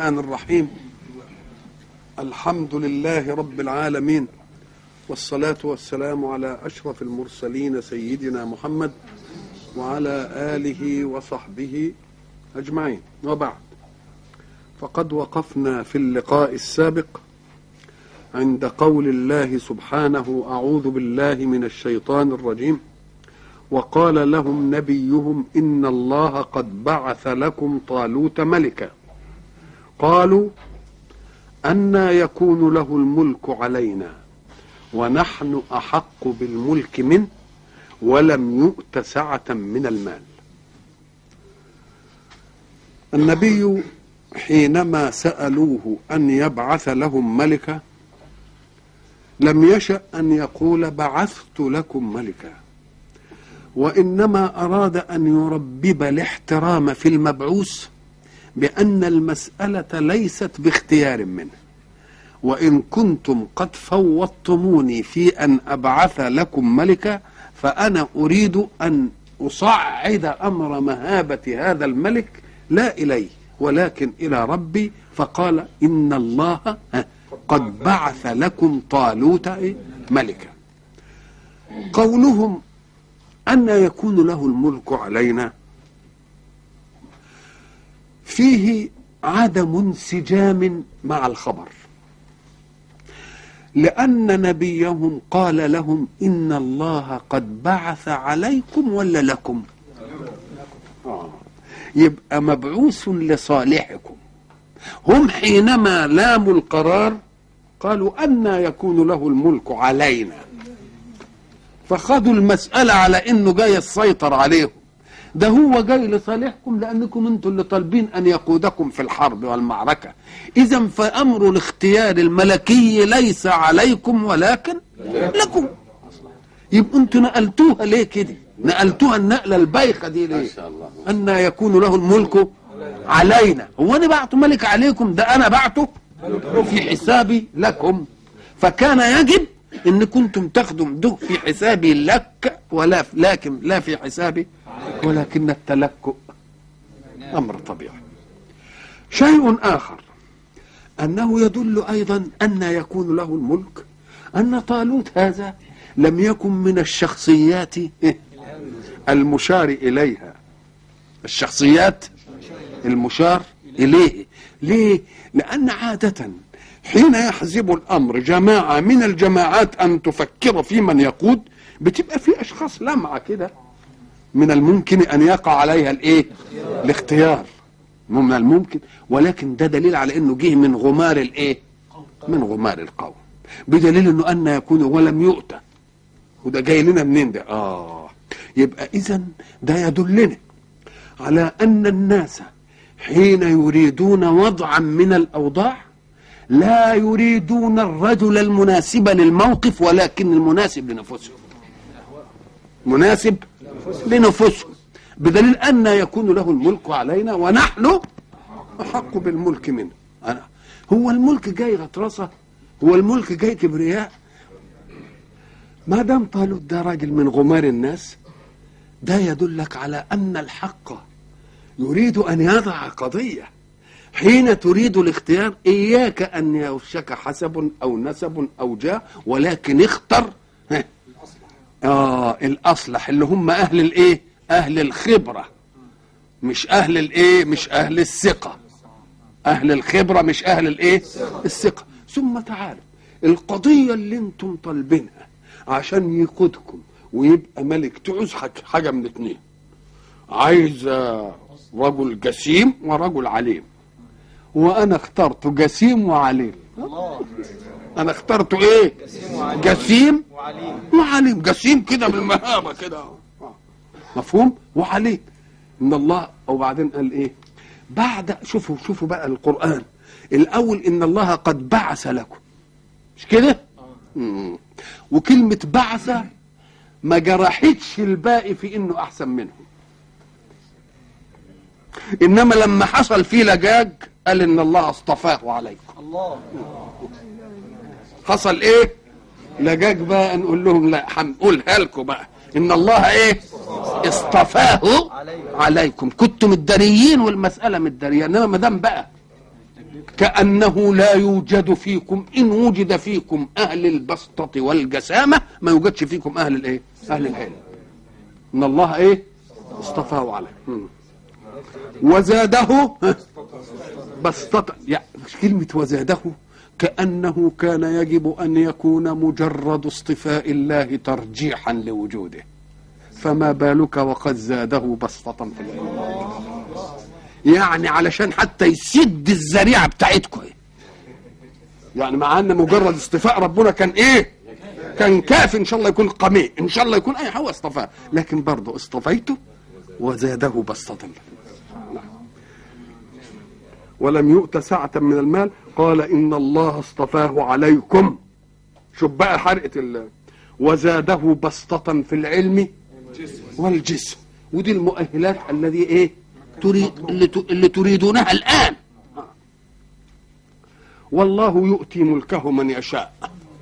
الرحمن الرحيم الحمد لله رب العالمين والصلاة والسلام على أشرف المرسلين سيدنا محمد وعلى آله وصحبه أجمعين وبعد فقد وقفنا في اللقاء السابق عند قول الله سبحانه أعوذ بالله من الشيطان الرجيم وقال لهم نبيهم إن الله قد بعث لكم طالوت ملكا قالوا أنا يكون له الملك علينا ونحن أحق بالملك منه ولم يؤت سعة من المال النبي حينما سألوه أن يبعث لهم ملكا لم يشأ أن يقول بعثت لكم ملكا وإنما أراد أن يربب الاحترام في المبعوث بأن المسألة ليست باختيار منه وإن كنتم قد فوضتموني في أن أبعث لكم ملكا فأنا أريد أن أصعد أمر مهابة هذا الملك لا إليه ولكن إلى ربي فقال إن الله قد بعث لكم طالوت ملكا قولهم أن يكون له الملك علينا فيه عدم انسجام مع الخبر لأن نبيهم قال لهم إن الله قد بعث عليكم ولا لكم آه. يبقى مبعوث لصالحكم هم حينما لاموا القرار قالوا أن يكون له الملك علينا فخذوا المسألة على إنه جاي يسيطر عليهم ده هو جاي لصالحكم لأنكم أنتم اللي طالبين أن يقودكم في الحرب والمعركة إذا فأمر الاختيار الملكي ليس عليكم ولكن لكم يبقى أنتوا نقلتوها ليه كده نقلتوها النقلة البايخة دي ليه أن يكون له الملك علينا هو أنا بعته ملك عليكم ده أنا بعته في حسابي لكم فكان يجب ان كنتم تاخدوا ده في حسابي لك ولا لكن لا في حسابي ولكن التلكؤ امر طبيعي شيء اخر انه يدل ايضا ان يكون له الملك ان طالوت هذا لم يكن من الشخصيات المشار اليها الشخصيات المشار اليه ليه لان عاده حين يحزب الامر جماعه من الجماعات ان تفكر في من يقود بتبقى في اشخاص لمعه كده من الممكن ان يقع عليها الايه الاختيار من الممكن ولكن ده دليل على انه جه من غمار الايه من غمار القوم بدليل انه ان يكون ولم يؤتى وده جاي لنا منين ده اه يبقى اذا ده يدلنا على ان الناس حين يريدون وضعا من الاوضاع لا يريدون الرجل المناسب للموقف ولكن المناسب لنفسهم مناسب لنفسهم بدليل أن يكون له الملك علينا ونحن أحق بالملك منه أنا هو الملك جاي غطرسة هو الملك جاي كبرياء ما دام طالوت ده راجل من غمار الناس ده يدلك على أن الحق يريد أن يضع قضية حين تريد الاختيار إياك أن يوشك حسب أو نسب أو جاه ولكن اختر آه الأصلح اللي هم أهل الإيه أهل الخبرة مش أهل الإيه مش أهل الثقة أهل الخبرة مش أهل الإيه الثقة ثم تعالوا القضية اللي انتم طالبينها عشان يقودكم ويبقى ملك تعوز حاجة من اتنين عايز رجل جسيم ورجل عليم وانا اخترت جسيم وعليم انا اخترت ايه جسيم وعليم وعليم جسيم كده بالمهابه كده مفهوم وعليم ان الله وبعدين قال ايه بعد شوفوا شوفوا بقى القران الاول ان الله قد بعث لكم مش كده وكلمه بعث ما جرحتش الباقي في انه احسن منهم انما لما حصل فيه لجاج قال ان الله اصطفاه عليكم الله حصل ايه لجاج بقى نقول لهم لا هنقولها لكم بقى ان الله ايه اصطفاه عليكم كنتم الداريين والمساله متداريه انما ما دام بقى كأنه لا يوجد فيكم إن وجد فيكم أهل البسطة والجسامة ما يوجدش فيكم أهل الإيه؟ أهل العلم إن الله إيه؟ اصطفاه عليه مم. وزاده بسطة يعني كلمة وزاده كأنه كان يجب أن يكون مجرد اصطفاء الله ترجيحا لوجوده فما بالك وقد زاده بسطة في العلم يعني علشان حتى يسد الذريعة بتاعتكم يعني مع ان مجرد اصطفاء ربنا كان ايه كان كاف ان شاء الله يكون قميء ان شاء الله يكون اي هو اصطفاه لكن برضه اصطفيته وزاده بسطة ولم يؤت سعة من المال قال إن الله اصطفاه عليكم شوف بقى حرقة ال وزاده بسطة في العلم والجسم ودي المؤهلات الذي ايه تريد اللي, ت- اللي تريدونها الآن والله يؤتي ملكه من يشاء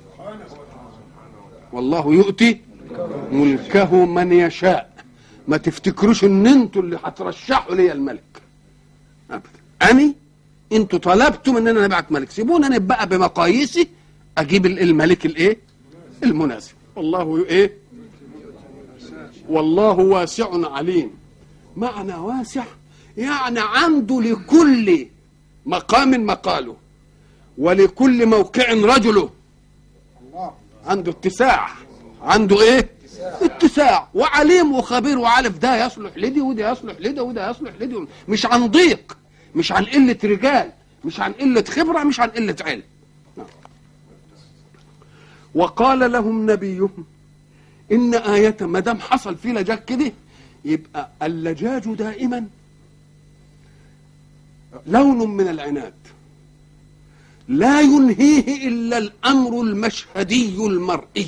والله يؤتي ملكه من يشاء ما تفتكروش ان انتوا اللي هترشحوا لي الملك ابدا اني انتوا طلبتم ان انا نبعت ملك سيبوني انا بقى بمقاييسي اجيب ال- الملك الايه المناسب والله ايه والله واسع عليم معنى واسع يعني عنده لكل مقام مقاله ولكل موقع رجله عنده اتساع عنده ايه اتساع وعليم وخبير وعارف ده يصلح لدي وده يصلح لده وده يصلح لدي مش عن ضيق مش عن قلة رجال مش عن قلة خبرة مش عن قلة علم وقال لهم نبيهم إن آية ما دام حصل في لجاج كده يبقى اللجاج دائما لون من العناد لا ينهيه إلا الأمر المشهدي المرئي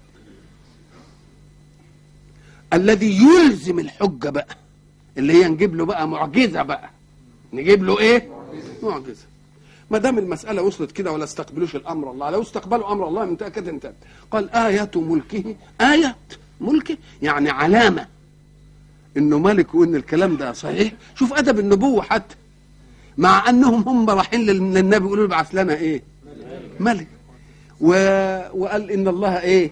الذي يلزم الحجة بقى اللي هي نجيب له بقى معجزة بقى نجيب له ايه معجزة ما دام المسألة وصلت كده ولا استقبلوش الأمر الله لو استقبلوا أمر الله من تأكد انت قال آية ملكه آية ملكه يعني علامة إنه ملك وإن الكلام ده صحيح شوف أدب النبوة حتى مع أنهم هم رايحين لل- للنبي يقولوا له ابعث لنا إيه ملك و... وقال إن الله إيه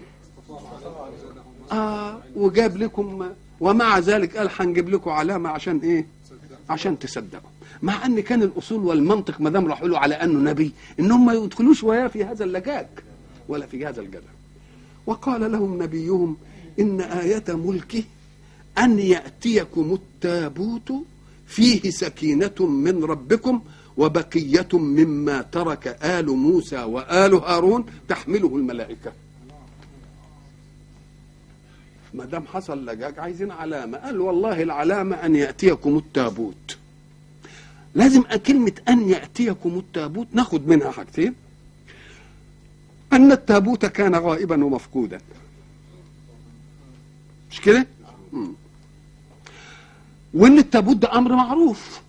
آه وجاب لكم ومع ذلك قال هنجيب لكم علامة عشان إيه عشان تصدقوا مع ان كان الاصول والمنطق ما دام راحوا له على انه نبي انهم ما يدخلوش وياه في هذا اللجاج ولا في هذا الجدل وقال لهم نبيهم ان ايه ملكه ان ياتيكم التابوت فيه سكينه من ربكم وبقيه مما ترك ال موسى وال هارون تحمله الملائكه ما دام حصل لجاج عايزين علامه قال والله العلامه ان ياتيكم التابوت لازم كلمة أن يأتيكم التابوت ناخد منها حاجتين أن التابوت كان غائبا ومفقودا مش كده؟ مم. وأن التابوت ده أمر معروف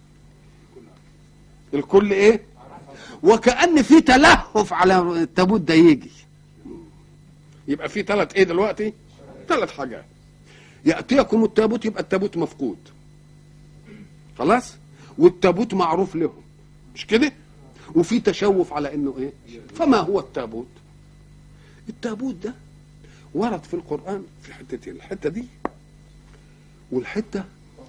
الكل إيه؟ وكأن في تلهف على التابوت ده يجي يبقى في ثلاث إيه دلوقتي؟ ثلاث حاجات يأتيكم التابوت يبقى التابوت مفقود خلاص؟ والتابوت معروف لهم مش كده وفي تشوف على انه ايه فما هو التابوت التابوت ده ورد في القران في حتتين الحته دي والحته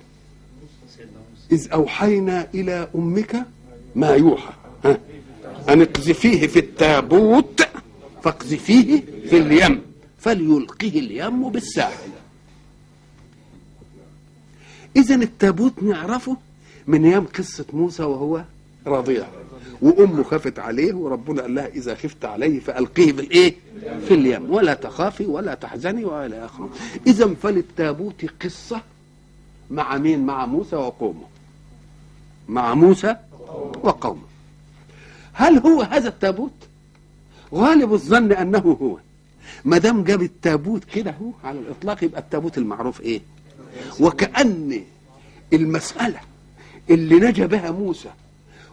اذ اوحينا الى امك ما يوحى ها ان اقذفيه في التابوت فاقذفيه في اليم فليلقه اليم بالساحل اذا التابوت نعرفه من ايام قصه موسى وهو رضيع وامه خافت عليه وربنا قال لها اذا خفت عليه فالقيه في الايه في اليم ولا تخافي ولا تحزني والى اخره اذا فللتابوت قصه مع مين مع موسى وقومه مع موسى وقومه هل هو هذا التابوت غالب الظن انه هو ما دام جاب التابوت كده هو على الاطلاق يبقى التابوت المعروف ايه وكأن المسألة اللي نجا بها موسى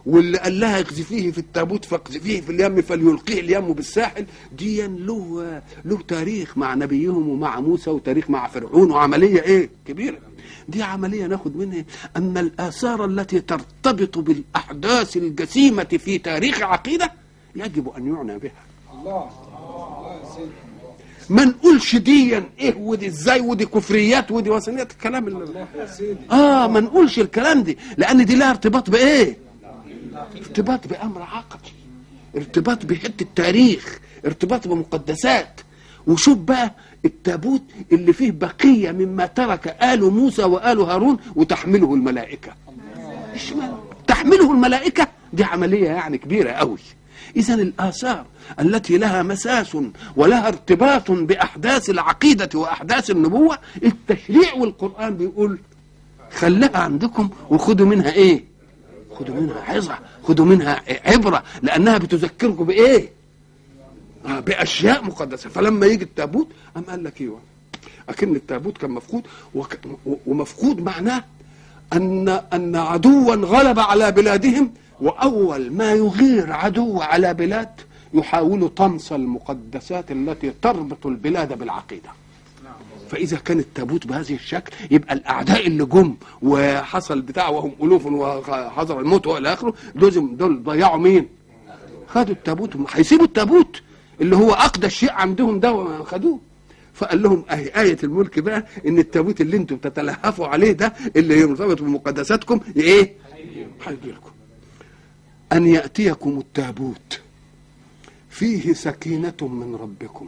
واللي قال لها اقذفيه في التابوت فاقذفيه في اليم فليلقيه اليم بالساحل دي له له تاريخ مع نبيهم ومع موسى وتاريخ مع فرعون وعمليه ايه كبيره دي عمليه ناخد منها ان الاثار التي ترتبط بالاحداث الجسيمه في تاريخ عقيده يجب ان يعنى بها الله الله يا سيدي ما نقولش ديا ايه ودي ازاي ودي كفريات ودي وثنيات الكلام اللي الله يا سيدي اه ما نقولش الكلام دي لان دي لها ارتباط بايه ارتباط بامر عقدي ارتباط بحته تاريخ ارتباط بمقدسات وشوف بقى التابوت اللي فيه بقيه مما ترك ال موسى وال هارون وتحمله الملائكه اشمعنى تحمله الملائكه دي عمليه يعني كبيره قوي اذا الاثار التي لها مساس ولها ارتباط باحداث العقيده واحداث النبوه التشريع والقران بيقول خليها عندكم وخدوا منها ايه خدوا منها عظة خدوا منها عبرة لأنها بتذكركم بإيه آه بأشياء مقدسة فلما يجي التابوت أم قال لك إيه أكن التابوت كان مفقود وك... ومفقود معناه أن أن عدوا غلب على بلادهم وأول ما يغير عدو على بلاد يحاول طمس المقدسات التي تربط البلاد بالعقيده فاذا كان التابوت بهذه الشكل يبقى الاعداء اللي جم وحصل بتاع وهم الوف وحضر الموت والى اخره دول دول ضيعوا مين؟ خدوا التابوت هيسيبوا التابوت اللي هو اقدس شيء عندهم ده خدوه فقال لهم اهي آية الملك بقى ان التابوت اللي انتم تتلهفوا عليه ده اللي يرتبط بمقدساتكم ايه؟ هيجي لكم ان ياتيكم التابوت فيه سكينة من ربكم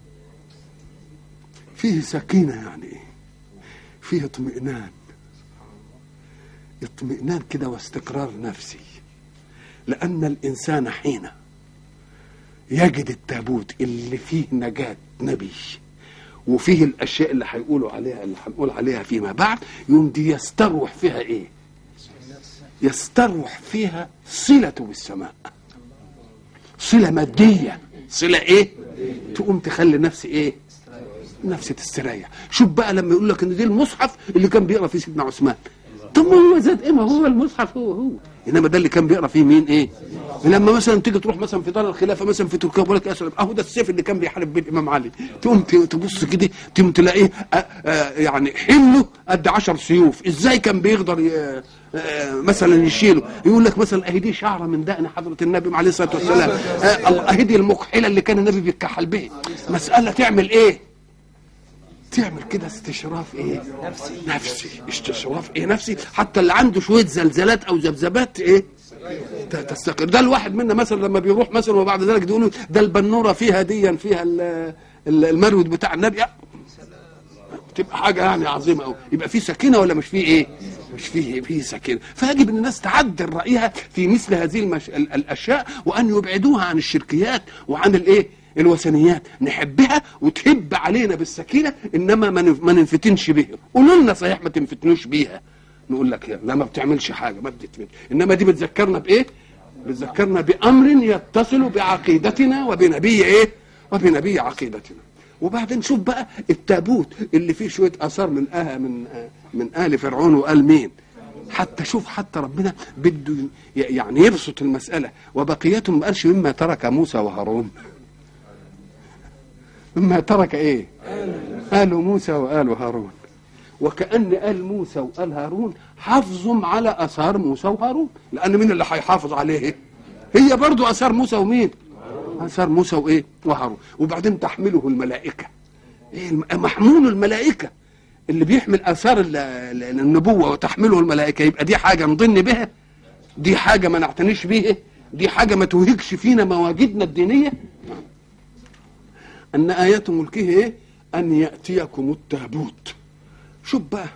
فيه سكينة يعني ايه فيه اطمئنان اطمئنان كده واستقرار نفسي لأن الإنسان حين يجد التابوت اللي فيه نجاة نبي وفيه الأشياء اللي هيقولوا عليها اللي هنقول عليها فيما بعد يوم دي يستروح فيها إيه يستروح فيها صلته بالسماء صلة مادية صلة إيه تقوم تخلي نفسي إيه نفسي تستريح شوف بقى لما يقول لك ان دي المصحف اللي كان بيقرا فيه سيدنا عثمان طب ما هو زاد ايه ما هو المصحف هو هو انما ده اللي كان بيقرا فيه مين ايه لما مثلا تيجي تروح مثلا في دار الخلافه مثلا في تركيا بيقول لك اسلم اهو ده السيف اللي كان بيحارب بيه الامام علي تقوم تبص كده تقوم تلاقيه يعني حمله قد 10 سيوف ازاي كان بيقدر ي- آه، مثلا يشيله يقول لك مثلا اهي دي شعره من دقن حضره النبي عليه الصلاه والسلام آه، الله اهي دي المكحله اللي كان النبي بيتكحل بيه مساله تعمل ايه تعمل كده استشراف ايه نفسي نفسي استشراف ايه نفسي حتى اللي عنده شويه زلزالات او ذبذبات ايه ت- تستقر ده الواحد منا مثلا لما بيروح مثلا وبعد ذلك يقولوا ده البنوره فيها ديا فيها ال- ال- المرود بتاع النبي تبقى حاجه يعني عظيمه قوي يبقى في سكينه ولا مش في ايه مش فيه فيه سكينه فيجب ان الناس تعدل رايها في مثل هذه المش... ال- الاشياء وان يبعدوها عن الشركيات وعن الايه الوثنيات نحبها وتهب علينا بالسكينه انما ما نف- ما ننفتنش بها قولوا لنا صحيح ما تنفتنوش بيها نقول لك لا ما بتعملش حاجه ما بتتمل انما دي بتذكرنا بايه بتذكرنا بامر يتصل بعقيدتنا وبنبي ايه وبنبي عقيدتنا وبعدين شوف بقى التابوت اللي فيه شويه اثار من آه من آه من ال فرعون وقال مين حتى شوف حتى ربنا بده ي- يعني يبسط المساله وبقيته ما قالش مما ترك موسى وهارون مما ترك ايه آل موسى وآل هارون وكأن آل موسى وآل هارون حافظوا على آثار موسى وهارون لأن مين اللي هيحافظ عليه هي برضو آثار موسى ومين آثار موسى وإيه وهارون وبعدين تحمله الملائكة إيه الم- محمول الملائكة اللي بيحمل آثار ال- ال- النبوة وتحمله الملائكة يبقى دي حاجة نضن بها دي حاجة ما نعتنيش بيها دي حاجة ما توهجش فينا مواجدنا الدينية أن آية ملكه إيه؟ أن يأتيكم التابوت شوف بقى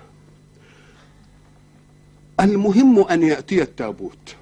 المهم أن يأتي التابوت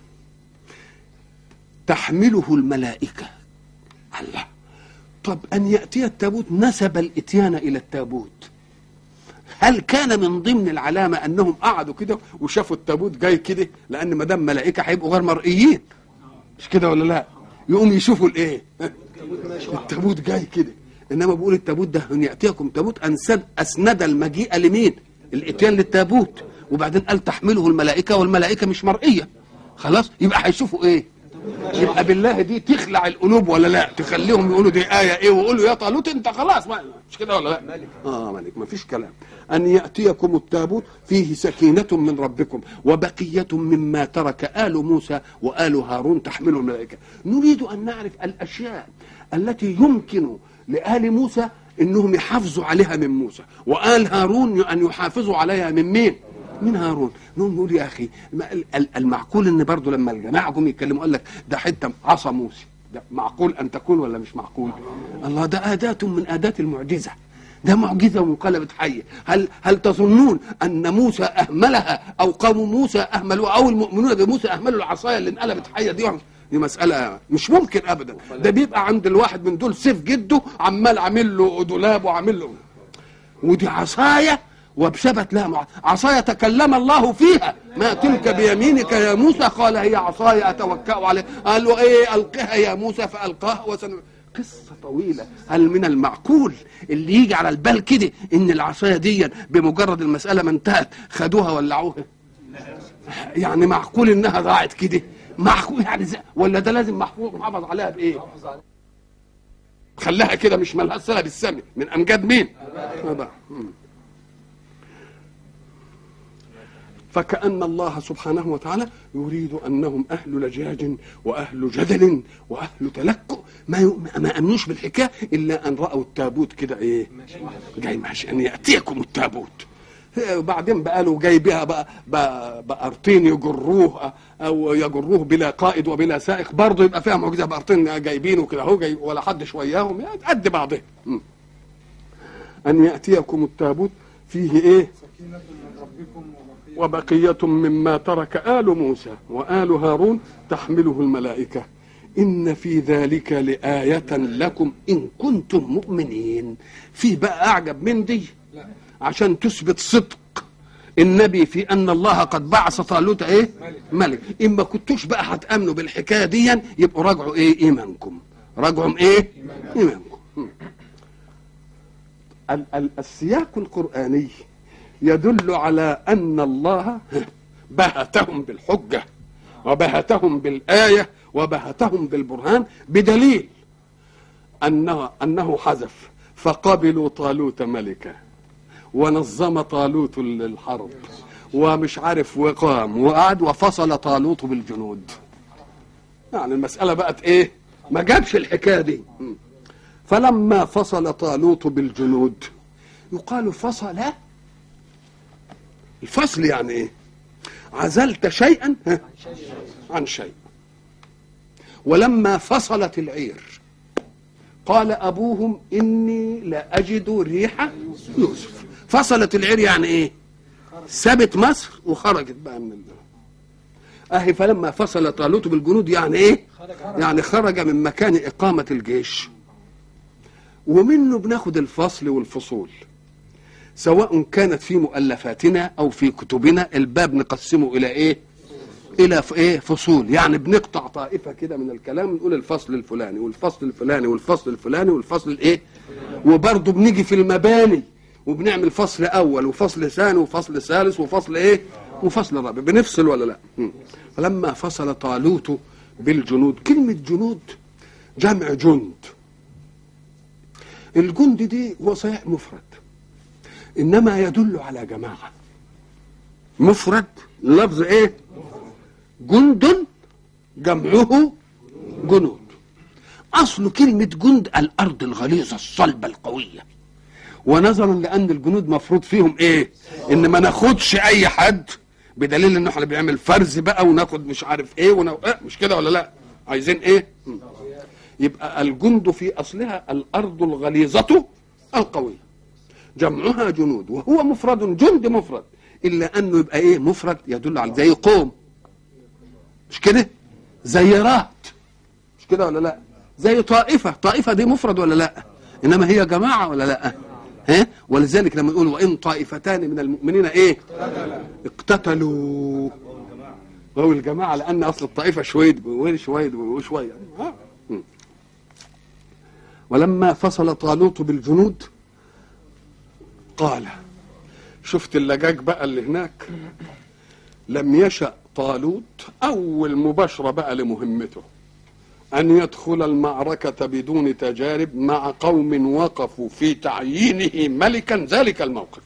تحمله الملائكة الله طب أن يأتي التابوت نسب الإتيان إلى التابوت هل كان من ضمن العلامة أنهم قعدوا كده وشافوا التابوت جاي كده لأن ما دام ملائكة هيبقوا غير مرئيين مش كده ولا لا يقوم يشوفوا الإيه التابوت جاي كده انما بيقول التابوت ده ان ياتيكم تابوت انسد اسند المجيء لمين؟ الاتيان للتابوت وبعدين قال تحمله الملائكه والملائكه مش مرئيه خلاص يبقى هيشوفوا ايه يبقى بالله دي تخلع القلوب ولا لا تخليهم يقولوا دي آية ايه ويقولوا يا طالوت انت خلاص ما مش كده ولا لا اه ملك ما فيش كلام ان يأتيكم التابوت فيه سكينة من ربكم وبقية مما ترك آل موسى وآل هارون تحمل الملائكة نريد ان نعرف الاشياء التي يمكن لآل موسى انهم يحافظوا عليها من موسى وآل هارون ان يحافظوا عليها من مين من هارون نقوم نقول يا اخي ما ال- ال- المعقول ان برضه لما الجماعه جم يتكلموا قال لك ده حته عصا موسى ده معقول ان تكون ولا مش معقول الله ده اداه من اداه المعجزه ده معجزه وانقلبت حيه هل هل تظنون ان موسى اهملها او قوم موسى اهملوا او المؤمنون بموسى اهملوا العصايه اللي انقلبت حيه دي دي مسألة مش ممكن أبدا ده بيبقى عند الواحد من دول سيف جده عمال عامل له دولاب وعامل له ودي عصاية وبثبت لها مع... عصاية تكلم الله فيها ما تلك بيمينك يا موسى قال هي عصاية أتوكأ عليها قال له إيه ألقها يا موسى فألقاها وسن... قصة طويلة هل من المعقول اللي يجي على البال كده إن العصاية دي بمجرد المسألة ما انتهت خدوها ولعوها يعني معقول إنها ضاعت كده معقول يعني زي... ولا ده لازم محفوظ محافظ عليها بإيه خلاها كده مش ملهاش صله بالسمي من امجاد مين؟ أبا. مم. فكأن الله سبحانه وتعالى يريد أنهم أهل لجاج وأهل جدل وأهل تلكؤ ما ي... ما أمنوش بالحكاية إلا أن رأوا التابوت كده إيه جاي ماشي أن يأتيكم التابوت وبعدين بقى له جاي بها بقى بقى- بقرطين يجروه او يجروه بلا قائد وبلا سائق برضه يبقى فيها معجزه بقرطين جايبينه كده اهو جاي ولا حد شوياهم يعني قد بعضهم م. ان ياتيكم التابوت فيه ايه سكينة من ربكم وبقية وبقية مما ترك آل موسى وآل هارون تحمله الملائكة إن في ذلك لآية لكم إن كنتم مؤمنين في بقى أعجب من دي عشان تثبت صدق النبي في أن الله قد بعث طالوت إيه ملك إما كنتوش بقى هتأمنوا بالحكاية دي يبقوا راجعوا إيه إيمانكم راجعوا إيه إيمانكم م. ال- ال- السياق القرآني يدل على أن الله بهتهم بالحجة وبهتهم بالآية وبهتهم بالبرهان بدليل أنه, أنه حذف فقبلوا طالوت ملكا ونظم طالوت الحرب ومش عارف وقام وقعد وفصل طالوت بالجنود يعني المسألة بقت ايه ما جابش الحكاية دي م. فلما فصل طالوت بالجنود يقال فصل الفصل يعني ايه عزلت شيئا ها، عن شيء ولما فصلت العير قال ابوهم اني لا اجد ريح يوسف فصلت العير يعني ايه سابت مصر وخرجت بقى من الله اهي فلما فصل طالوت بالجنود يعني ايه يعني خرج من مكان اقامه الجيش ومنه بناخد الفصل والفصول سواء كانت في مؤلفاتنا او في كتبنا الباب نقسمه الى ايه الى ف- ايه فصول يعني بنقطع طائفه كده من الكلام نقول الفصل الفلاني والفصل الفلاني والفصل الفلاني والفصل الايه وبرضه بنيجي في المباني وبنعمل فصل اول وفصل ثاني وفصل ثالث وفصل ايه وفصل رابع بنفصل ولا لا مم. فلما فصل طالوت بالجنود كلمه جنود جمع جند الجند دي هو صحيح مفرد انما يدل على جماعه مفرد لفظ ايه جند جمعه جنود اصل كلمه جند الارض الغليظه الصلبه القويه ونظرا لان الجنود مفروض فيهم ايه ان ما ناخدش اي حد بدليل ان احنا بنعمل فرز بقى وناخد مش عارف ايه ونو... إيه مش كده ولا لا عايزين ايه م. يبقى الجند في اصلها الارض الغليظه القويه جمعها جنود وهو مفرد جند مفرد الا انه يبقى ايه مفرد يدل على زي قوم مش كده زي رات مش كده ولا لا زي طائفه طائفه دي مفرد ولا لا انما هي جماعه ولا لا ها ولذلك لما يقول وان طائفتان من المؤمنين ايه اقتتلوا وهو الجماعه لان اصل الطائفه شويد وين شويد وشويه ها م. ولما فصل طالوت بالجنود قال شفت اللجاج بقى اللي هناك لم يشأ طالوت أول مباشرة بقى لمهمته أن يدخل المعركة بدون تجارب مع قوم وقفوا في تعيينه ملكا ذلك الموقف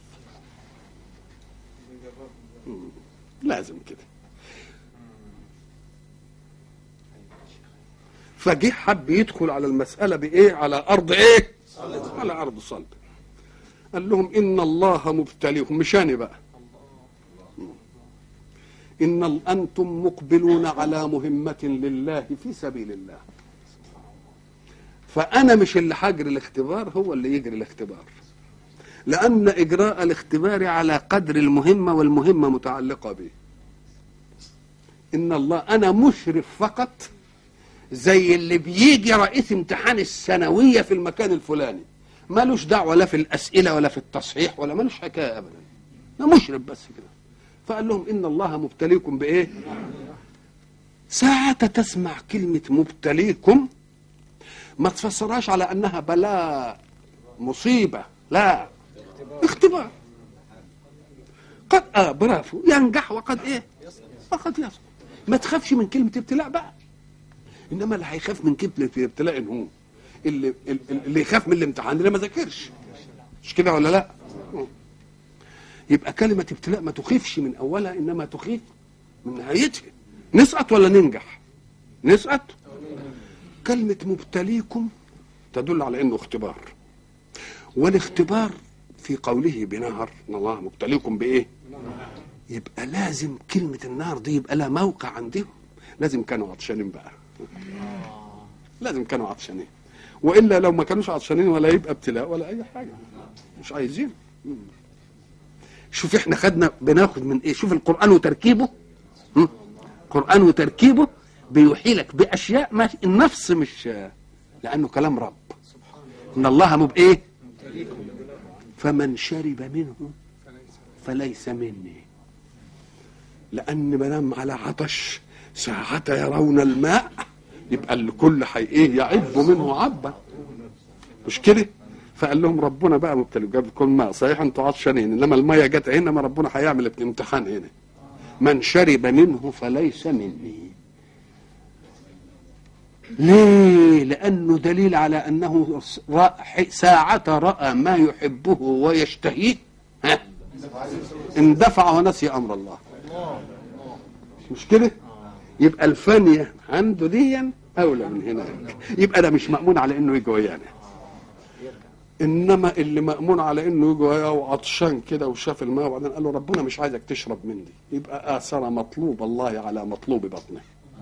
مم. لازم كده فجه حب يدخل على المسألة بإيه على أرض إيه على أرض صلب قال لهم إن الله مبتليكم مش أنا بقى إن ال- أنتم مقبلون على مهمة لله في سبيل الله فأنا مش اللي هجري الاختبار هو اللي يجري الاختبار لأن إجراء الاختبار على قدر المهمة والمهمة متعلقة به إن الله أنا مشرف فقط زي اللي بيجي رئيس امتحان الثانوية في المكان الفلاني مالوش دعوة لا في الأسئلة ولا في التصحيح ولا مالوش حكاية أبدا أنا مشرف بس كده فقال لهم إن الله مبتليكم بإيه ساعة تسمع كلمة مبتليكم ما تفسرهاش على أنها بلاء مصيبة لا اختبار قد آه برافو ينجح وقد إيه وقد يسقط ما تخافش من كلمة ابتلاء بقى انما اللي هيخاف من كلمه الابتلاء إن هو اللي اللي يخاف من الامتحان اللي ما ذاكرش مش كده ولا لا يبقى كلمه ابتلاء ما تخيفش من اولها انما تخيف من نهايتها نسقط ولا ننجح نسقط كلمه مبتليكم تدل على انه اختبار والاختبار في قوله بنهر ان الله مبتليكم بايه يبقى لازم كلمه النار دي يبقى لها موقع عندهم لازم كانوا عطشانين بقى لازم كانوا عطشانين والا لو ما كانوش عطشانين ولا يبقى ابتلاء ولا اي حاجه مش عايزين مم. شوف احنا خدنا بناخد من ايه شوف القران وتركيبه مم. القران وتركيبه بيوحي لك باشياء ما النفس مش لانه كلام رب ان الله مب ايه فمن شرب منه فليس مني لان ما دام على عطش ساعة يرون الماء يبقى الكل حي ايه يعب منه عبا مش كده فقال لهم ربنا بقى مبتلي جاب لكم ماء صحيح انتوا عطشانين انما الميه جت هنا ما ربنا هيعمل امتحان هنا من شرب منه فليس مني ليه لانه دليل على انه رأى ساعة راى ما يحبه ويشتهيه ها اندفع ونسي امر الله مش كده يبقى الفانية عنده ديا أولى من هناك يبقى ده مش مأمون على إنه يجي ويانا إنما اللي مأمون على إنه يجي وياه وعطشان كده وشاف الماء وبعدين قال له ربنا مش عايزك تشرب من دي يبقى آثر مطلوب الله على مطلوب بطنه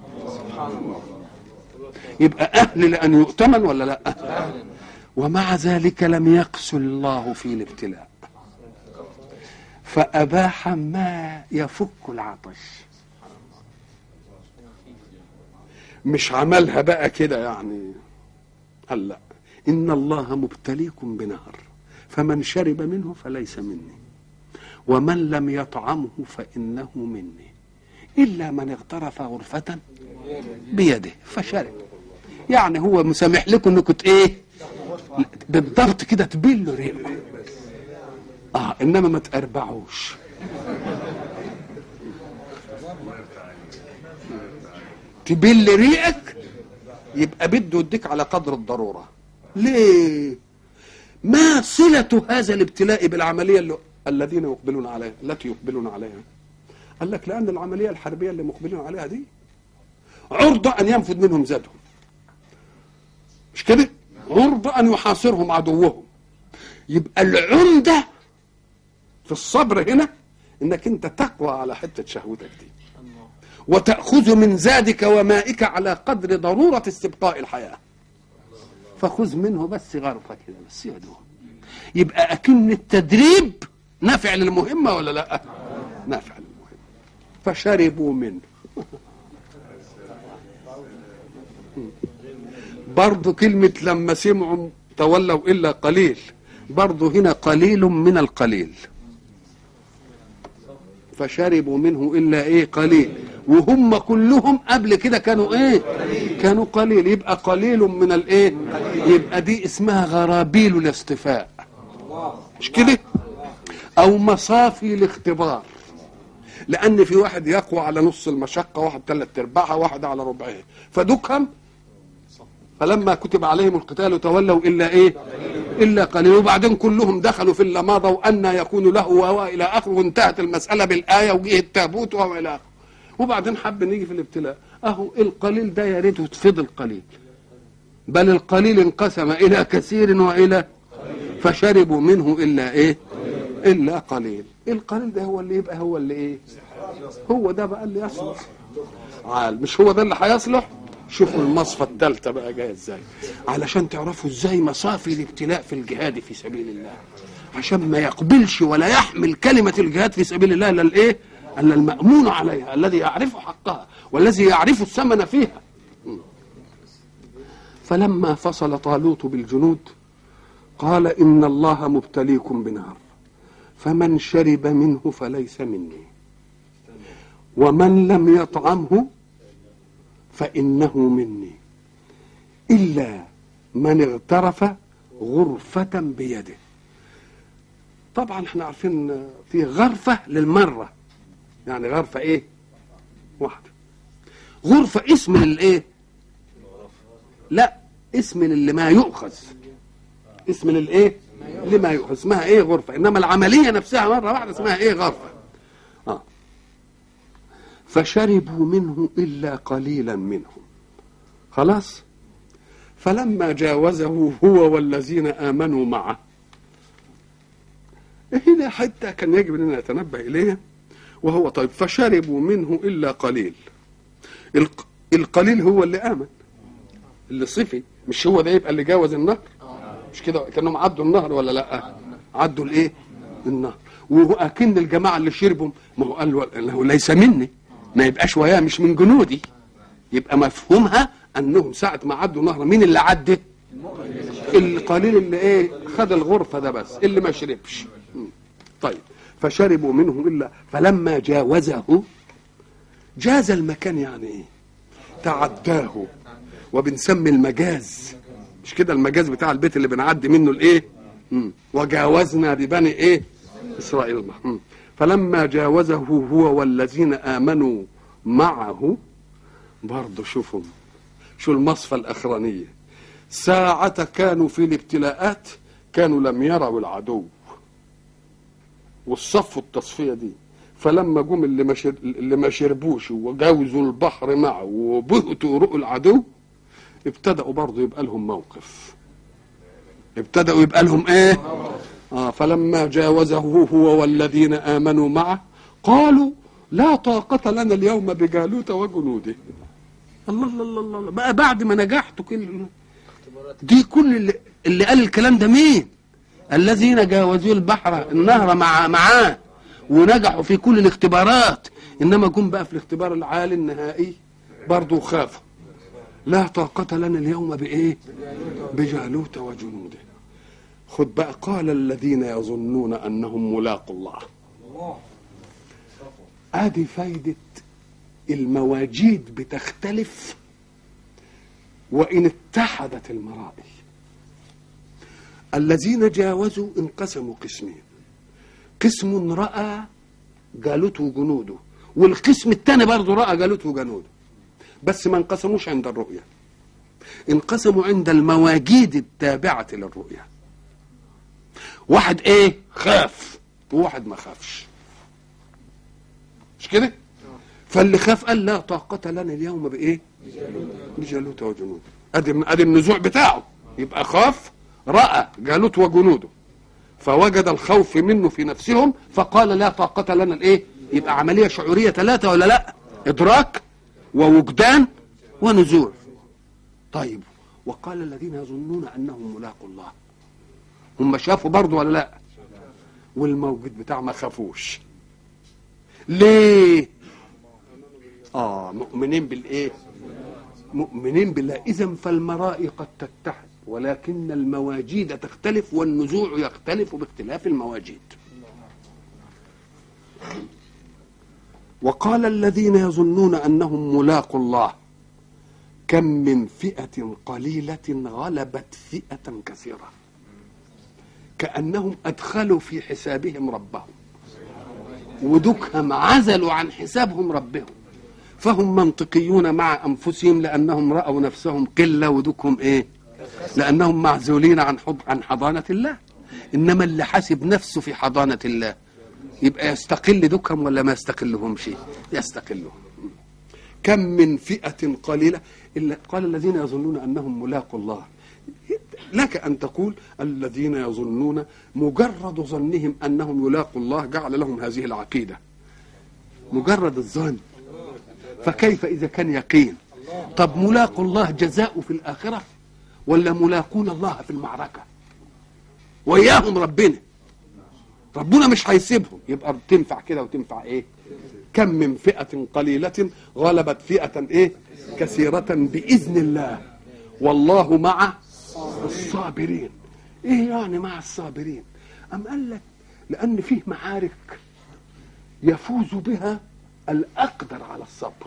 يبقى أهل لأن يؤتمن ولا لا ومع ذلك لم يقسو الله في الابتلاء فأباح ما يفك العطش مش عملها بقى كده يعني قال لا إن الله مبتليكم بنهر فمن شرب منه فليس مني ومن لم يطعمه فإنه مني إلا من اغترف غرفة بيده فشرب يعني هو مسامح لكم انكم ايه بالضبط كده تبلوا ريقكم اه انما ما تقربعوش تبل ريقك يبقى بده يديك على قدر الضرورة ليه ما صلة هذا الابتلاء بالعملية اللي الذين يقبلون عليها التي يقبلون عليها قال لك لأن العملية الحربية اللي مقبلون عليها دي عرضة أن ينفذ منهم زادهم مش كده عرضة أن يحاصرهم عدوهم يبقى العمدة في الصبر هنا انك انت تقوى على حتة شهوتك دي وتأخذ من زادك ومائك على قدر ضرورة استبقاء الحياة فخذ منه بس غرفة كده بس يا دوب يبقى أكن التدريب نافع للمهمة ولا لا نافع للمهمة فشربوا منه برضو كلمة لما سمعوا تولوا إلا قليل برضو هنا قليل من القليل فشربوا منه إلا إيه قليل وهم كلهم قبل كده كانوا إيه كانوا قليل يبقى قليل من الإيه يبقى دي اسمها غرابيل الاصطفاء مش كده أو مصافي الاختبار لان في واحد يقوى على نص المشقه واحد ثلاث ارباعها واحد على ربعها فدكهم فلما كتب عليهم القتال تولوا الا ايه الا قليل وبعدين كلهم دخلوا في اللماضه وان يكون له وهو الى اخره وانتهت المساله بالايه وجه التابوت وهو الى اخره وبعدين حب نيجي في الابتلاء اهو القليل ده يا ريته فضل قليل بل القليل انقسم الى كثير والى فشربوا منه الا ايه الا قليل القليل ده هو اللي يبقى هو اللي ايه هو ده بقى اللي يصلح عال مش هو ده اللي هيصلح شوفوا المصفى الثالثه بقى جايه ازاي علشان تعرفوا ازاي مصافي الابتلاء في الجهاد في سبيل الله عشان ما يقبلش ولا يحمل كلمه الجهاد في سبيل الله الا الايه الا المامون عليها الذي يعرف حقها والذي يعرف الثمن فيها فلما فصل طالوت بالجنود قال ان الله مبتليكم بنار فمن شرب منه فليس مني ومن لم يطعمه فانه مني الا من اغترف غرفه بيده طبعا احنا عارفين في غرفه للمره يعني غرفه ايه واحده غرفه اسم للايه لا اسم للي ما يؤخذ اسم للايه لما يؤخذ اسمها ايه غرفه انما العمليه نفسها مره واحده اسمها ايه غرفه اه فشربوا منه الا قليلا منهم خلاص فلما جاوزه هو والذين امنوا معه هنا حتى كان يجب اننا نتنبه اليها وهو طيب فشربوا منه الا قليل الق- القليل هو اللي امن اللي صفي مش هو ده يبقى اللي جاوز النهر مش كده كانهم عدوا النهر ولا لا عدوا الايه النهر واكن الجماعه اللي شربوا ما هو قال له ليس مني ما يبقاش وياه مش من جنودي يبقى مفهومها انهم ساعه ما عدوا نهر مين اللي عدى القليل اللي ايه خد الغرفه ده بس اللي ما شربش م. طيب فشربوا منه الا فلما جاوزه جاز المكان يعني ايه تعداه وبنسمي المجاز مش كده المجاز بتاع البيت اللي بنعدي منه الايه مم. وجاوزنا ببني ايه اسرائيل مم. فلما جاوزه هو والذين امنوا معه برضه شوفوا شو المصفى الاخرانيه ساعة كانوا في الابتلاءات كانوا لم يروا العدو والصفوا التصفية دي فلما جم اللي ما شر... اللي ما شربوش وجاوزوا البحر معه وبهتوا رؤوا العدو ابتدأوا برضه يبقى لهم موقف ابتدأوا يبقى لهم ايه آه فلما جاوزه هو والذين آمنوا معه قالوا لا طاقة لنا اليوم بجالوت وجنوده الله الله الله الله الله. بقى بعد ما نجحتوا كل دي كل اللي, اللي قال الكلام ده مين الذين جاوزوا البحر النهر مع معاه ونجحوا في كل الاختبارات انما جم بقى في الاختبار العالي النهائي برضه خافوا لا طاقة لنا اليوم بإيه بجالوت وجنوده خد بقى قال الذين يظنون أنهم ملاقوا الله ادي فايدة المواجيد بتختلف وإن اتحدت المرائي الذين جاوزوا انقسموا قسمين قسم رأى جالوت وجنوده والقسم الثاني برضه رأى جالوت وجنوده بس ما انقسموش عند الرؤية انقسموا عند المواجيد التابعة للرؤية واحد ايه خاف وواحد ما خافش مش كده فاللي خاف قال لا طاقة لنا اليوم بايه بجالوت وجنوده ادي ادي النزوع بتاعه يبقى خاف رأى جالوت وجنوده فوجد الخوف منه في نفسهم فقال لا طاقة لنا الايه يبقى عملية شعورية ثلاثة ولا لا ادراك ووجدان ونزوع طيب وقال الذين يظنون انهم ملاقوا الله هم شافوا برضه ولا لا والموجود بتاع ما خافوش ليه اه مؤمنين بالايه مؤمنين بالله اذا فالمرائي قد تتحد ولكن المواجيد تختلف والنزوع يختلف باختلاف المواجيد وقال الذين يظنون انهم ملاقوا الله كم من فئه قليله غلبت فئه كثيره كانهم ادخلوا في حسابهم ربهم ودكهم عزلوا عن حسابهم ربهم فهم منطقيون مع انفسهم لانهم راوا نفسهم قله ودكهم ايه لانهم معزولين عن حض عن حضانه الله انما اللي حاسب نفسه في حضانه الله يبقى يستقل دكهم ولا ما يستقلهمش يستقلهم كم من فئه قليله الا قال الذين يظنون انهم ملاقوا الله لك ان تقول الذين يظنون مجرد ظنهم انهم يلاقوا الله جعل لهم هذه العقيده مجرد الظن فكيف اذا كان يقين طب ملاقوا الله جزاء في الاخره ولا ملاقون الله في المعركه وياهم ربنا ربنا مش هيسيبهم يبقى تنفع كده وتنفع ايه كم من فئة قليلة غلبت فئة ايه كثيرة بإذن الله والله مع الصابرين ايه يعني مع الصابرين أم قال لك لأن فيه معارك يفوز بها الأقدر على الصبر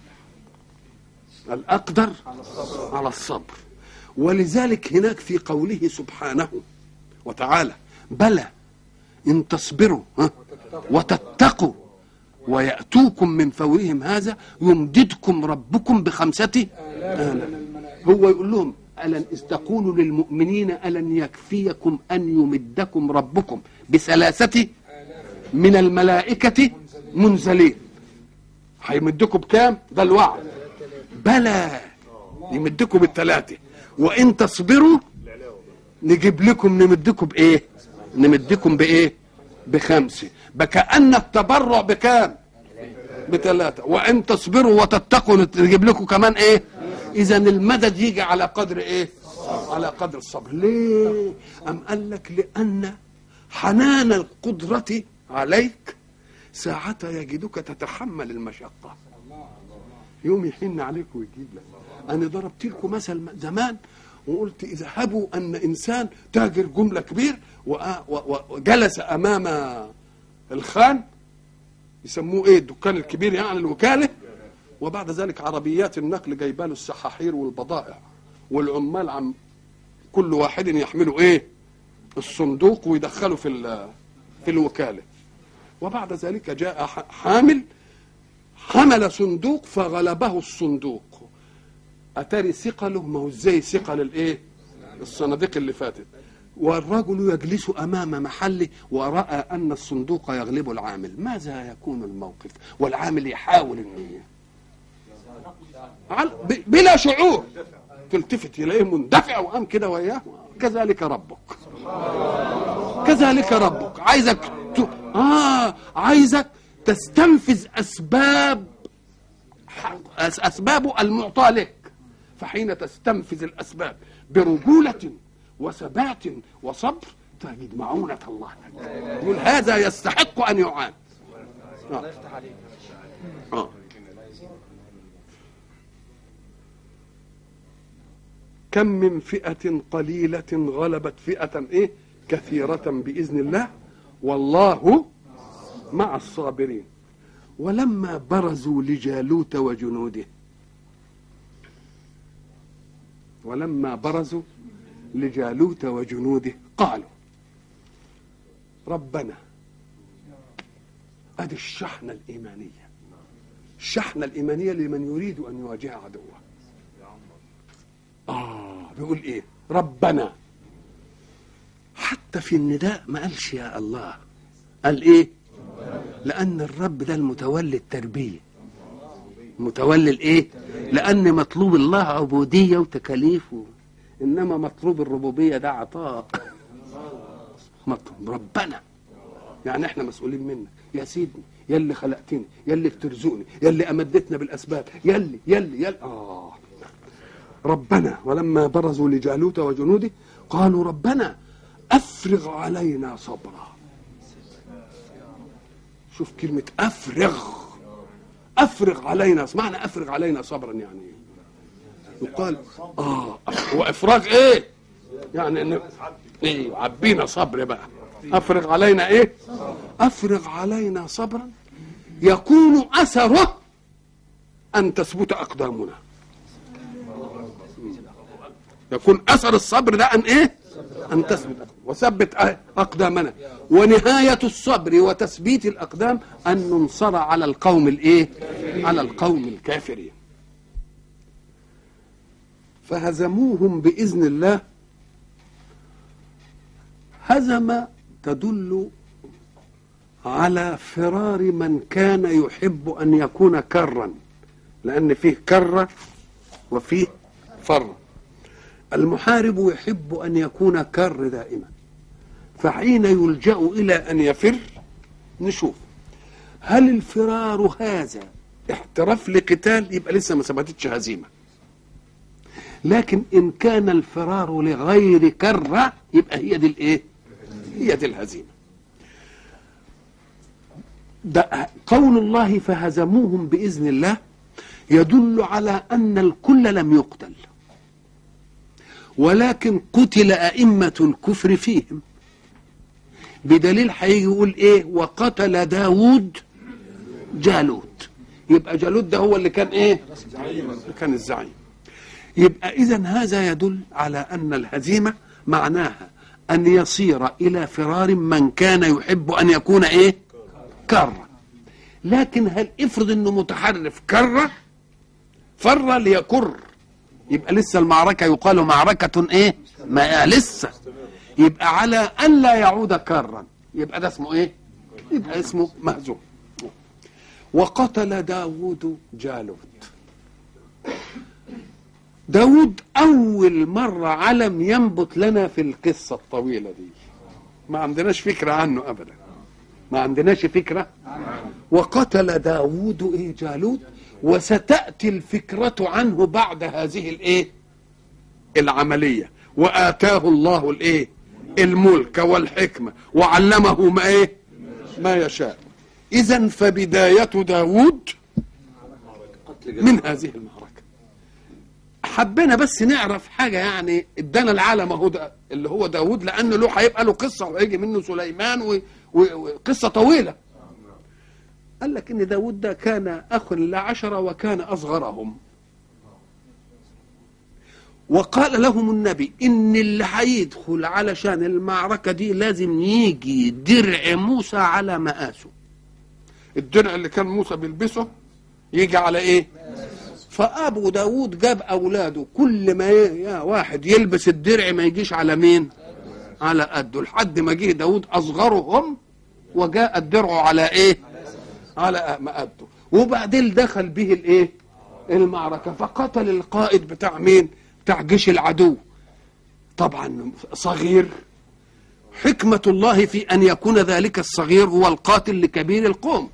الأقدر على الصبر ولذلك هناك في قوله سبحانه وتعالى بلى إن تصبروا ها وتتقوا ويأتوكم من فورهم هذا يمددكم ربكم بخمسة آلاف هو يقول لهم ألن إذ تقولوا للمؤمنين ألن يكفيكم أن يمدكم ربكم بثلاثة من الملائكة منزلين هيمدكم بكام؟ ده الوعد بلى يمدكم بالثلاثة وإن تصبروا نجيب لكم نمدكم بإيه؟ نمدكم بإيه؟ بخمسة بكأن التبرع بكام؟ بثلاثة وإن تصبروا وتتقوا نجيب لكم كمان إيه؟ إذا المدد يجي على قدر إيه؟ على قدر الصبر ليه؟ أم قال لك لأن حنان القدرة عليك ساعة يجدك تتحمل المشقة يوم يحن عليك ويجيب لك أنا ضربت لكم مثل زمان وقلت اذهبوا أن إنسان تاجر جملة كبير وجلس أمام الخان يسموه ايه الدكان الكبير يعني الوكاله وبعد ذلك عربيات النقل جايبه له السحاحير والبضائع والعمال عم كل واحد يحمله ايه الصندوق ويدخله في في الوكاله وبعد ذلك جاء حامل حمل صندوق فغلبه الصندوق اتاري ثقله ما هو ازاي ثقل الايه الصناديق اللي فاتت والرجل يجلس امام محله وراى ان الصندوق يغلب العامل ماذا يكون الموقف والعامل يحاول ان بلا شعور تلتفت اليه مندفع وقام كده وياه كذلك ربك كذلك ربك عايزك ت... اه عايزك تستنفذ اسباب اسبابه المعطاه لك فحين تستنفذ الاسباب برجوله وثبات وصبر تجد معونة الله يقول هذا يستحق أن يعان آه. آه. كم من فئة قليلة غلبت فئة إيه كثيرة بإذن الله والله مع الصابرين ولما برزوا لجالوت وجنوده ولما برزوا لجالوت وجنوده قالوا ربنا ادي الشحنة الإيمانية الشحنة الإيمانية لمن يريد أن يواجه عدوه آه بيقول إيه ربنا حتى في النداء ما قالش يا الله قال إيه لأن الرب ده المتولي التربية متولي الإيه لأن مطلوب الله عبودية وتكاليف انما مطلوب الربوبيه ده عطاء مطلوب ربنا يعني احنا مسؤولين منك يا سيدني يا اللي خلقتني يا اللي بترزقني يا اللي امدتنا بالاسباب يا اللي يا اللي يا اللي اه ربنا ولما برزوا لجالوت وجنوده قالوا ربنا افرغ علينا صبرا شوف كلمه افرغ افرغ علينا معنى افرغ علينا صبرا يعني يقال اه وافراغ ايه يعني ان ايه عبينا صبر بقى افرغ علينا ايه افرغ علينا صبرا يكون اثره ان تثبت اقدامنا يكون اثر الصبر ده ان ايه ان تثبت وثبت اقدامنا ونهايه الصبر وتثبيت الاقدام ان ننصر على القوم الايه على القوم الكافرين فهزموهم باذن الله هزم تدل على فرار من كان يحب ان يكون كرا لان فيه كره وفيه فر المحارب يحب ان يكون كر دائما فحين يلجا الى ان يفر نشوف هل الفرار هذا احتراف لقتال يبقى لسه ما ثبتتش هزيمه لكن ان كان الفرار لغير كره يبقى هي دي الايه هي دي الهزيمه ده قول الله فهزموهم باذن الله يدل على ان الكل لم يقتل ولكن قتل ائمه الكفر فيهم بدليل هيجي يقول ايه وقتل داود جالوت يبقى جالوت ده هو اللي كان ايه اللي كان الزعيم يبقى اذا هذا يدل على ان الهزيمه معناها ان يصير الى فرار من كان يحب ان يكون ايه كره لكن هل افرض انه متحرف كره فر ليكر يبقى لسه المعركه يقال معركه ايه ما لسه يبقى على ان لا يعود كرا يبقى ده اسمه ايه يبقى اسمه مهزوم وقتل داود جالوت داود أول مرة علم ينبت لنا في القصة الطويلة دي ما عندناش فكرة عنه أبدا ما عندناش فكرة وقتل داود إيه جالوت وستأتي الفكرة عنه بعد هذه الإيه العملية وآتاه الله الإيه الملك والحكمة وعلمه ما إيه ما يشاء إذا فبداية داود من هذه المعركة حبينا بس نعرف حاجه يعني ادانا العالم اهو ده اللي هو داوود لان له هيبقى له قصه وهيجي منه سليمان وقصه طويله قال لك ان داوود ده كان اخ لعشره وكان اصغرهم وقال لهم النبي ان اللي هيدخل علشان المعركه دي لازم يجي درع موسى على مقاسه الدرع اللي كان موسى بيلبسه يجي على ايه فابو داود جاب اولاده كل ما يا واحد يلبس الدرع ما يجيش على مين على قده لحد ما جه داود اصغرهم وجاء الدرع على ايه على ما قده وبعدين دخل به الايه المعركه فقتل القائد بتاع مين بتاع جيش العدو طبعا صغير حكمة الله في أن يكون ذلك الصغير هو القاتل لكبير القوم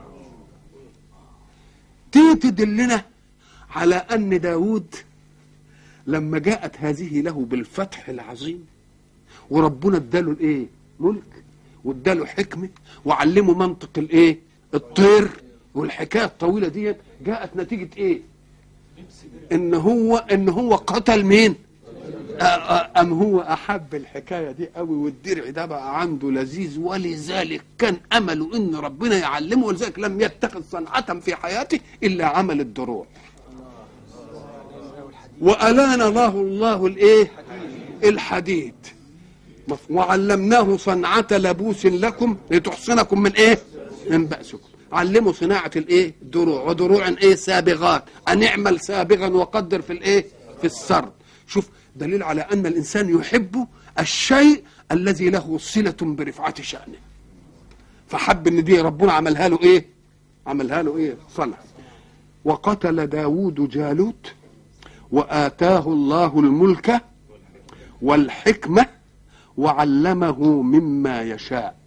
تيجي تدلنا على أن داود لما جاءت هذه له بالفتح العظيم وربنا اداله الايه ملك واداله حكمة وعلمه منطق الايه الطير والحكاية الطويلة دي جاءت نتيجة ايه ان هو ان هو قتل مين أم هو أحب الحكاية دي قوي والدرع ده بقى عنده لذيذ ولذلك كان أمله إن ربنا يعلمه ولذلك لم يتخذ صنعة في حياته إلا عمل الدروع وألان الله الله الإيه الحديد وعلمناه صنعة لبوس لكم لتحصنكم من إيه من بأسكم علموا صناعة الإيه دروع ودروع إيه سابغات أن اعمل سابغا وقدر في الإيه في السرد شوف دليل على أن الإنسان يحب الشيء الذي له صلة برفعة شأنه فحب ان دي ربنا عملها له ايه عملها له ايه صنع وقتل داود جالوت وآتاه الله الملك والحكمة وعلمه مما يشاء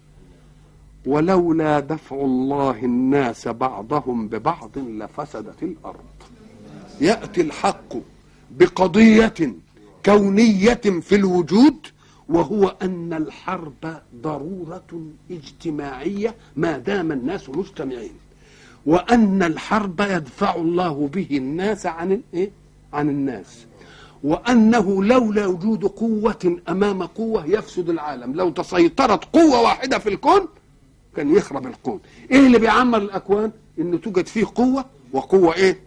ولولا دفع الله الناس بعضهم ببعض لفسدت الأرض يأتي الحق بقضية كونية في الوجود وهو أن الحرب ضرورة اجتماعية ما دام الناس مجتمعين وأن الحرب يدفع الله به الناس عن إيه؟ عن الناس وأنه لولا وجود قوة أمام قوة يفسد العالم لو تسيطرت قوة واحدة في الكون كان يخرب الكون إيه اللي بيعمر الأكوان إن توجد فيه قوة وقوة إيه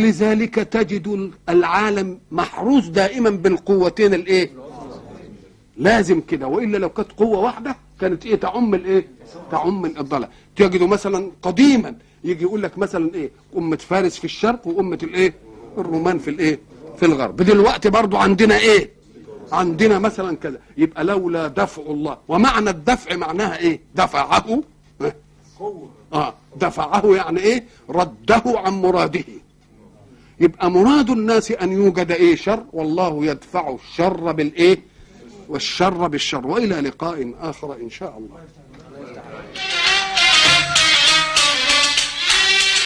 ولذلك تجد العالم محروس دائما بالقوتين الايه لازم كده والا لو كانت قوه واحده كانت ايه تعم الايه تعم الضلال تجدوا مثلا قديما يجي يقول لك مثلا ايه امه فارس في الشرق وامه الايه الرومان في الايه في الغرب دلوقتي برضو عندنا ايه عندنا مثلا كذا يبقى لولا دفع الله ومعنى الدفع معناها ايه دفعه اه دفعه يعني ايه رده عن مراده يبقى مراد الناس ان يوجد ايه شر والله يدفع الشر بالايه والشر بالشر والى لقاء اخر ان شاء الله